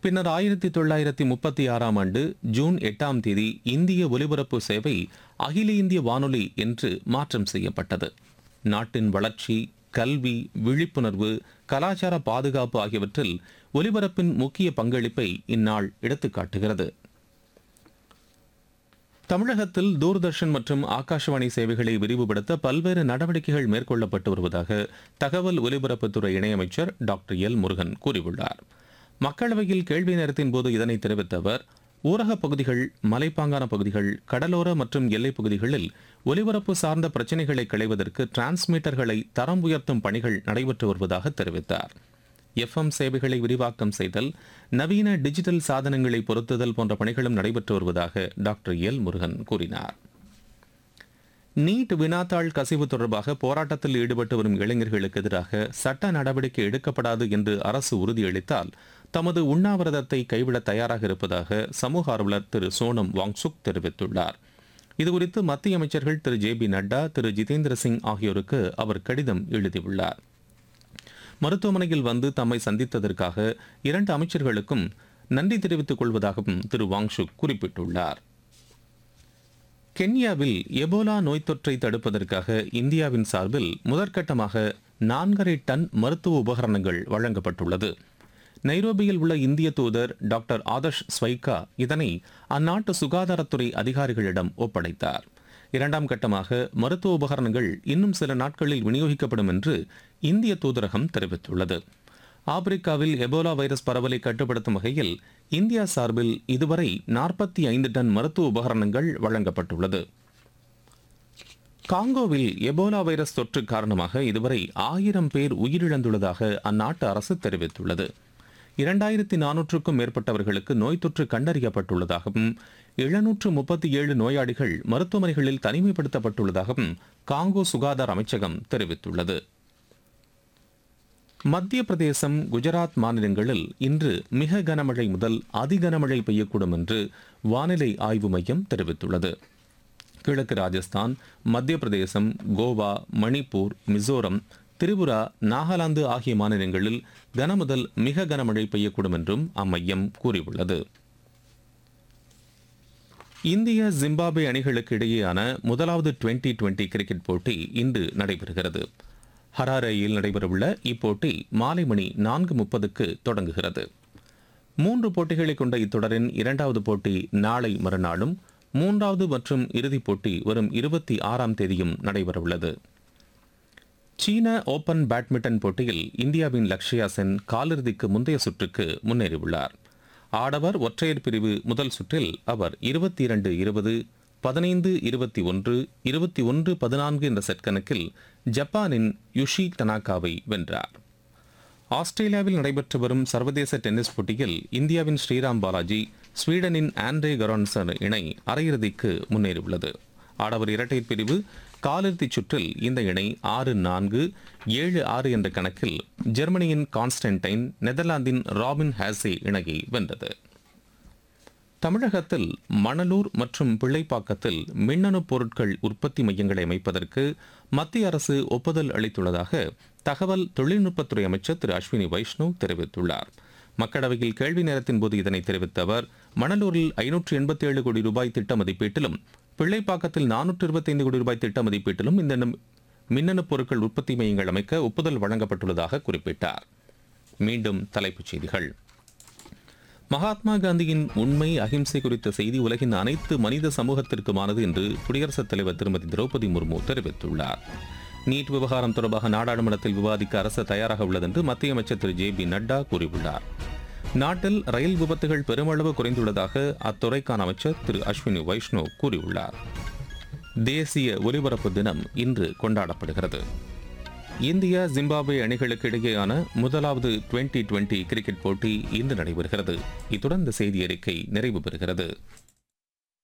பின்னர் ஆயிரத்தி தொள்ளாயிரத்தி முப்பத்தி ஆறாம் ஆண்டு ஜூன் எட்டாம் தேதி இந்திய ஒலிபரப்பு சேவை அகில இந்திய வானொலி என்று மாற்றம் செய்யப்பட்டது நாட்டின் வளர்ச்சி கல்வி விழிப்புணர்வு கலாச்சார பாதுகாப்பு ஆகியவற்றில் ஒலிபரப்பின் முக்கிய பங்களிப்பை இந்நாள் எடுத்துக்காட்டுகிறது தமிழகத்தில் தூர்தர்ஷன் மற்றும் ஆகாஷவாணி சேவைகளை விரிவுபடுத்த பல்வேறு நடவடிக்கைகள் மேற்கொள்ளப்பட்டு வருவதாக தகவல் ஒலிபரப்புத்துறை இணையமைச்சர் டாக்டர் எல் முருகன் கூறியுள்ளார் மக்களவையில் கேள்வி நேரத்தின் போது இதனை தெரிவித்த அவர் ஊரகப் பகுதிகள் மலைப்பாங்கான பகுதிகள் கடலோர மற்றும் எல்லைப் பகுதிகளில் ஒலிபரப்பு சார்ந்த பிரச்சினைகளை களைவதற்கு டிரான்ஸ்மீட்டர்களை தரம் உயர்த்தும் பணிகள் நடைபெற்று வருவதாக தெரிவித்தார் எஃப்எம் சேவைகளை விரிவாக்கம் செய்தல் நவீன டிஜிட்டல் சாதனங்களை பொருத்துதல் போன்ற பணிகளும் நடைபெற்று வருவதாக டாக்டர் எல் முருகன் கூறினார் நீட் வினாத்தாள் கசிவு தொடர்பாக போராட்டத்தில் ஈடுபட்டு வரும் இளைஞர்களுக்கு எதிராக சட்ட நடவடிக்கை எடுக்கப்படாது என்று அரசு உறுதியளித்தால் தமது உண்ணாவிரதத்தை கைவிட தயாராக இருப்பதாக சமூக ஆர்வலர் திரு சோனம் வாங்சுக் தெரிவித்துள்ளார் இதுகுறித்து மத்திய அமைச்சர்கள் திரு ஜே பி நட்டா திரு ஜிதேந்திர சிங் ஆகியோருக்கு அவர் கடிதம் எழுதியுள்ளார் மருத்துவமனையில் வந்து தம்மை சந்தித்ததற்காக இரண்டு அமைச்சர்களுக்கும் நன்றி தெரிவித்துக் கொள்வதாகவும் திரு வாங்சுக் குறிப்பிட்டுள்ளார் கென்யாவில் எபோலா நோய் தொற்றை தடுப்பதற்காக இந்தியாவின் சார்பில் முதற்கட்டமாக நான்கரை டன் மருத்துவ உபகரணங்கள் வழங்கப்பட்டுள்ளது நைரோபியில் உள்ள இந்திய தூதர் டாக்டர் ஆதர்ஷ் ஸ்வைகா இதனை அந்நாட்டு சுகாதாரத்துறை அதிகாரிகளிடம் ஒப்படைத்தார் இரண்டாம் கட்டமாக மருத்துவ உபகரணங்கள் இன்னும் சில நாட்களில் விநியோகிக்கப்படும் என்று இந்திய தூதரகம் தெரிவித்துள்ளது ஆப்பிரிக்காவில் எபோலா வைரஸ் பரவலை கட்டுப்படுத்தும் வகையில் இந்தியா சார்பில் இதுவரை நாற்பத்தி ஐந்து டன் மருத்துவ உபகரணங்கள் வழங்கப்பட்டுள்ளது காங்கோவில் எபோலா வைரஸ் தொற்று காரணமாக இதுவரை ஆயிரம் பேர் உயிரிழந்துள்ளதாக அந்நாட்டு அரசு தெரிவித்துள்ளது இரண்டாயிரத்தி நானூற்றுக்கும் மேற்பட்டவர்களுக்கு நோய் தொற்று கண்டறியப்பட்டுள்ளதாகவும் எழுநூற்று முப்பத்தி ஏழு நோயாளிகள் மருத்துவமனைகளில் தனிமைப்படுத்தப்பட்டுள்ளதாகவும் காங்கோ சுகாதார அமைச்சகம் தெரிவித்துள்ளது மத்திய பிரதேசம் குஜராத் மாநிலங்களில் இன்று மிக கனமழை முதல் அதி கனமழை பெய்யக்கூடும் என்று வானிலை ஆய்வு மையம் தெரிவித்துள்ளது கிழக்கு ராஜஸ்தான் மத்திய பிரதேசம் கோவா மணிப்பூர் மிசோரம் திரிபுரா நாகாலாந்து ஆகிய மாநிலங்களில் கனமுதல் மிக கனமழை பெய்யக்கூடும் என்றும் அம்மையம் கூறியுள்ளது இந்திய ஜிம்பாப்வே அணிகளுக்கு இடையேயான முதலாவது டுவெண்டி டுவெண்டி கிரிக்கெட் போட்டி இன்று நடைபெறுகிறது ஹராரேயில் நடைபெறவுள்ள இப்போட்டி மாலை மணி நான்கு முப்பதுக்கு தொடங்குகிறது மூன்று போட்டிகளை கொண்ட இத்தொடரின் இரண்டாவது போட்டி நாளை மறுநாளும் மூன்றாவது மற்றும் இறுதிப் போட்டி வரும் இருபத்தி ஆறாம் தேதியும் நடைபெறவுள்ளது சீன ஓபன் பேட்மிண்டன் போட்டியில் இந்தியாவின் லக்ஷயா சென் காலிறுதிக்கு முந்தைய சுற்றுக்கு முன்னேறியுள்ளார் ஆடவர் ஒற்றையர் பிரிவு முதல் சுற்றில் அவர் இருபத்தி இரண்டு இருபது பதினைந்து இருபத்தி ஒன்று இருபத்தி ஒன்று பதினான்கு என்ற செட் கணக்கில் ஜப்பானின் யுஷி தனாகாவை வென்றார் ஆஸ்திரேலியாவில் நடைபெற்று வரும் சர்வதேச டென்னிஸ் போட்டியில் இந்தியாவின் ஸ்ரீராம் பாலாஜி ஸ்வீடனின் ஆண்ட்ரே கரான்சன் இணை அரையிறுதிக்கு முன்னேறியுள்ளது ஆடவர் இரட்டையர் பிரிவு காலிறுதிச் சுற்றில் இந்த இணை ஆறு நான்கு ஏழு ஆறு என்ற கணக்கில் ஜெர்மனியின் கான்ஸ்டன்டைன் நெதர்லாந்தின் ராபின் ஹாசே இணையை வென்றது தமிழகத்தில் மணலூர் மற்றும் பிள்ளைப்பாக்கத்தில் மின்னணு பொருட்கள் உற்பத்தி மையங்களை அமைப்பதற்கு மத்திய அரசு ஒப்புதல் அளித்துள்ளதாக தகவல் தொழில்நுட்பத்துறை அமைச்சர் திரு அஸ்வினி வைஷ்ணவ் தெரிவித்துள்ளார் மக்களவையில் கேள்வி நேரத்தின் போது இதனை தெரிவித்த அவர் மணலூரில் ஐநூற்று எண்பத்தி ஏழு கோடி ரூபாய் திட்ட மதிப்பீட்டிலும் பிள்ளைப்பாக்கத்தில் நானூற்று இருபத்தைந்து கோடி ரூபாய் திட்ட மதிப்பீட்டிலும் இந்த நம்- மின்னணு பொருட்கள் உற்பத்தி மையங்கள் அமைக்க ஒப்புதல் வழங்கப்பட்டுள்ளதாக குறிப்பிட்டார் மீண்டும் தலைப்புச் செய்திகள் மகாத்மா காந்தியின் உண்மை அகிம்சை குறித்த செய்தி உலகின் அனைத்து மனித சமூகத்திற்குமானது என்று குடியரசுத் தலைவர் திருமதி திரௌபதி முர்மு தெரிவித்துள்ளார் நீட் விவகாரம் தொடர்பாக நாடாளுமன்றத்தில் விவாதிக்க அரசு தயாராக உள்ளது என்று மத்திய அமைச்சர் திரு ஜே பி நட்டா கூறியுள்ளார் நாட்டில் ரயில் விபத்துகள் பெருமளவு குறைந்துள்ளதாக அத்துறைக்கான அமைச்சர் திரு அஸ்வினி வைஷ்ணவ் கூறியுள்ளார் தேசிய ஒலிபரப்பு தினம் இன்று கொண்டாடப்படுகிறது இந்தியா ஜிம்பாப்வே அணிகளுக்கு இடையேயான முதலாவது டுவெண்டி டுவெண்டி கிரிக்கெட் போட்டி இன்று நடைபெறுகிறது இத்துடன் இந்த செய்தி அறிக்கை நிறைவு பெறுகிறது